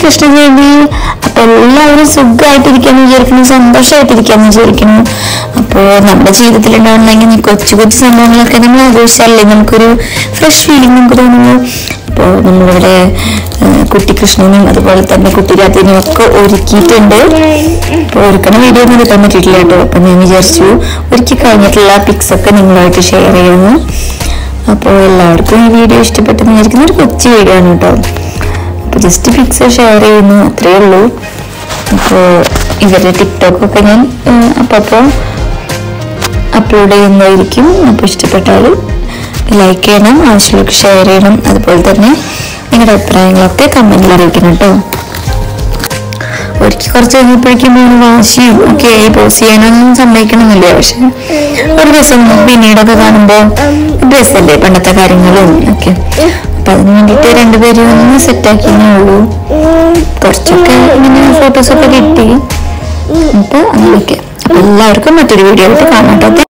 കൃഷ്ണജയന്തി അപ്പൊ എല്ലാവരും സുഖമായിട്ടിരിക്കാന്ന് വിചാരിക്കുന്നു സന്തോഷമായിട്ടിരിക്കാന്ന് വിചാരിക്കുന്നു അപ്പോ നമ്മുടെ ജീവിതത്തിൽ ഉണ്ടാവുന്ന കൊച്ചു കൊച്ചു സംഭവങ്ങളൊക്കെ നമ്മൾ ആഘോഷിച്ചാലേ നമുക്കൊരു ഫ്രഷ് ഫീലിംഗ് നമുക്ക് തോന്നുന്നു അപ്പോൾ നമ്മളിവിടെ ആ, കുട്ടി കൃഷ്ണനും അതുപോലെ തന്നെ കുട്ടി രാത്രിനും ഒക്കെ ഒരുക്കിയിട്ടുണ്ട് അപ്പോൾ ഒരുക്കണ വീഡിയോ ഒന്നും എടുക്കാൻ പറ്റിയിട്ടില്ല കേട്ടോ അപ്പം ഞാൻ വിചാരിച്ചു ഒരുക്കി കഴിഞ്ഞിട്ടുള്ള പിക്സ് ഒക്കെ നിങ്ങളുമായിട്ട് ഷെയർ ചെയ്യുന്നു അപ്പോൾ എല്ലാവർക്കും ഈ വീഡിയോ ഇഷ്ടപ്പെട്ടെന്ന് വിചാരിക്കുന്ന ഒരു കൊച്ചു വീഡിയോ ആണ് കേട്ടോ അപ്പോൾ ജസ്റ്റ് പിക്സ് ഷെയർ ചെയ്യുന്നു അത്രയേ ഉള്ളൂ അപ്പോൾ ഇവരുടെ ടിക്ടോക്കൊക്കെ ഞാൻ അപ്പോൾ അപ്ലോഡ് ചെയ്യുന്നതായിരിക്കും അപ്പോൾ ഇഷ്ടപ്പെട്ടാൽ ലൈക്ക് ചെയ്യണം ആവശ്യമുള്ളവർക്ക് ഷെയർ ചെയ്യണം അതുപോലെ തന്നെ നിങ്ങളുടെ അഭിപ്രായങ്ങളൊക്കെ കമൻറ്റിൽ അറിയിക്കണം കേട്ടോ ഒരിക്കൽ കുറച്ച് കഴിഞ്ഞപ്പോഴേക്കും മോന് വാശിയും ഒക്കെ ആയി പോസ് ചെയ്യാനൊന്നും സമ്മതിക്കണമെന്നില്ല പക്ഷെ ഒരു ദിവസം പിന്നീടൊക്കെ കാണുമ്പോൾ രസമല്ലേ പണ്ടത്തെ കാര്യങ്ങളും ഒക്കെ അപ്പൊ അതിന് വേണ്ടിയിട്ട് രണ്ടുപേരും ഒന്ന് സെറ്റാക്കിയേ ഉള്ളൂ കുറച്ചൊക്കെ ഇങ്ങനെ ഫോട്ടോസൊക്കെ കിട്ടി അപ്പൊ അങ്ങനെയൊക്കെ അപ്പൊ എല്ലാവർക്കും മറ്റൊരു വീഡിയോ ആയിട്ട് കാണാം കേട്ടോ